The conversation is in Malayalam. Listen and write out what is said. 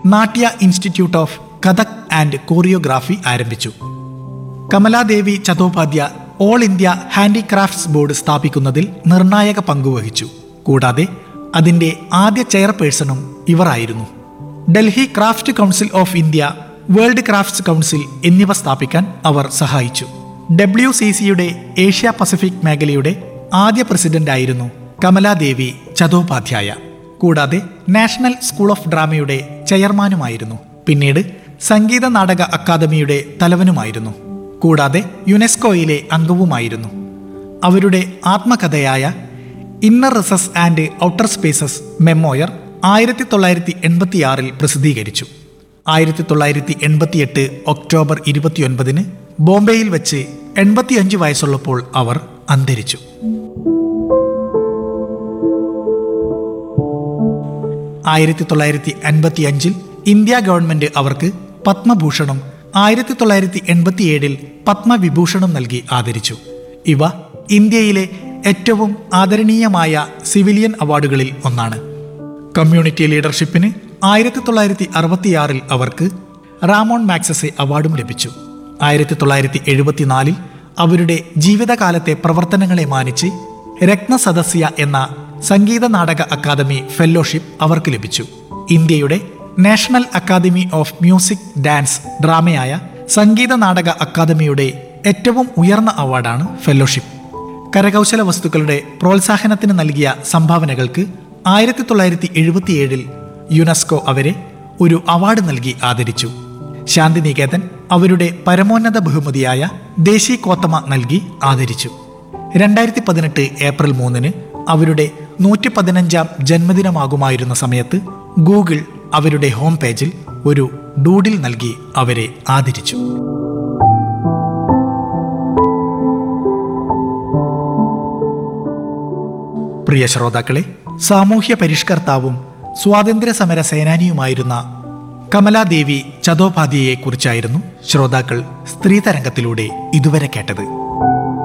നാട്യ institute of Kathak and choreography ആരംഭിച്ചു Kamaladevi Chattopadhyay all India handicrafts board സ്ഥാപിക്കുന്നതിൽ നിർണായക പങ്കുവഹിച്ചു കൂടാതെ അതിന്റെ ആദ്യ ചെയർപേഴ്സണും ഇവറായിരുന്നു Delhi craft council of India world crafts council എന്നിവ സ്ഥാപിക്കാൻ അവർ സഹായിച്ചു ഡബ്ല്യു സി സിയുടെ ഏഷ്യ പസഫിക് മേഖലയുടെ ആദ്യ പ്രസിഡന്റായിരുന്നു കമലാദേവി ചതോപാധ്യായ കൂടാതെ നാഷണൽ സ്കൂൾ ഓഫ് ഡ്രാമയുടെ ചെയർമാനുമായിരുന്നു പിന്നീട് സംഗീത നാടക അക്കാദമിയുടെ തലവനുമായിരുന്നു കൂടാതെ യുനെസ്കോയിലെ അംഗവുമായിരുന്നു അവരുടെ ആത്മകഥയായ inner recesses and outer spaces memoir ആയിരത്തി തൊള്ളായിരത്തി എൺപത്തിയാറിൽ പ്രസിദ്ധീകരിച്ചു ആയിരത്തി തൊള്ളായിരത്തി എൺപത്തിയെട്ട് ഒക്ടോബർ ഇരുപത്തിയൊൻപതിന് ബോംബെയിൽ വെച്ച് എൺപത്തിയഞ്ച് വയസ്സുള്ളപ്പോൾ അവർ അന്തരിച്ചു ആയിരത്തി തൊള്ളായിരത്തി അൻപത്തി അഞ്ചിൽ ഇന്ത്യ ഗവൺമെന്റ് അവർക്ക് പത്മഭൂഷണും ആയിരത്തി തൊള്ളായിരത്തി എൺപത്തിയേഴിൽ പത്മവിഭൂഷണും നൽകി ആദരിച്ചു ഇവ ഇന്ത്യയിലെ ഏറ്റവും ആദരണീയമായ സിവിലിയൻ അവാർഡുകളിൽ ഒന്നാണ് കമ്മ്യൂണിറ്റി ലീഡർഷിപ്പിന് ആയിരത്തി തൊള്ളായിരത്തി അറുപത്തിയാറിൽ അവർക്ക് റാമോൺ മാക്സസെ അവാർഡും ലഭിച്ചു ആയിരത്തി തൊള്ളായിരത്തി എഴുപത്തിനാലിൽ അവരുടെ ജീവിതകാലത്തെ പ്രവർത്തനങ്ങളെ മാനിച്ച് രത്നസദസ്യ എന്ന സംഗീത നാടക അക്കാദമി ഫെല്ലോഷിപ്പ് അവർക്ക് ലഭിച്ചു ഇന്ത്യയുടെ national academy of music dance ഡ്രാമയായ സംഗീത നാടക അക്കാദമിയുടെ ഏറ്റവും ഉയർന്ന അവാർഡാണ് ഫെല്ലോഷിപ്പ് കരകൗശല വസ്തുക്കളുടെ പ്രോത്സാഹനത്തിന് നൽകിയ സംഭാവനകൾക്ക് ആയിരത്തി തൊള്ളായിരത്തി എഴുപത്തിയേഴിൽ യുനെസ്കോ അവരെ ഒരു അവാർഡ് നൽകി ആദരിച്ചു ശാന്തിനികേതൻ അവരുടെ പരമോന്നത ബഹുമതിയായ ദേശീ കോത്തമ നൽകി ആദരിച്ചു രണ്ടായിരത്തി പതിനെട്ട് ഏപ്രിൽ മൂന്നിന് അവരുടെ നൂറ്റി പതിനഞ്ചാം ജന്മദിനമാകുമായിരുന്ന സമയത്ത് ഗൂഗിൾ അവരുടെ ഹോം പേജിൽ ഒരു ഡൂഡിൽ നൽകി അവരെ ആദരിച്ചു പ്രിയ ശ്രോതാക്കളെ സാമൂഹ്യ പരിഷ്കർത്താവും സ്വാതന്ത്ര്യ സമര സേനാനിയുമായിരുന്ന കമലാദേവി ചതോപാധ്യയെ കുറിച്ചായിരുന്നു ശ്രോതാക്കൾ സ്ത്രീതരംഗത്തിലൂടെ ഇതുവരെ കേട്ടത്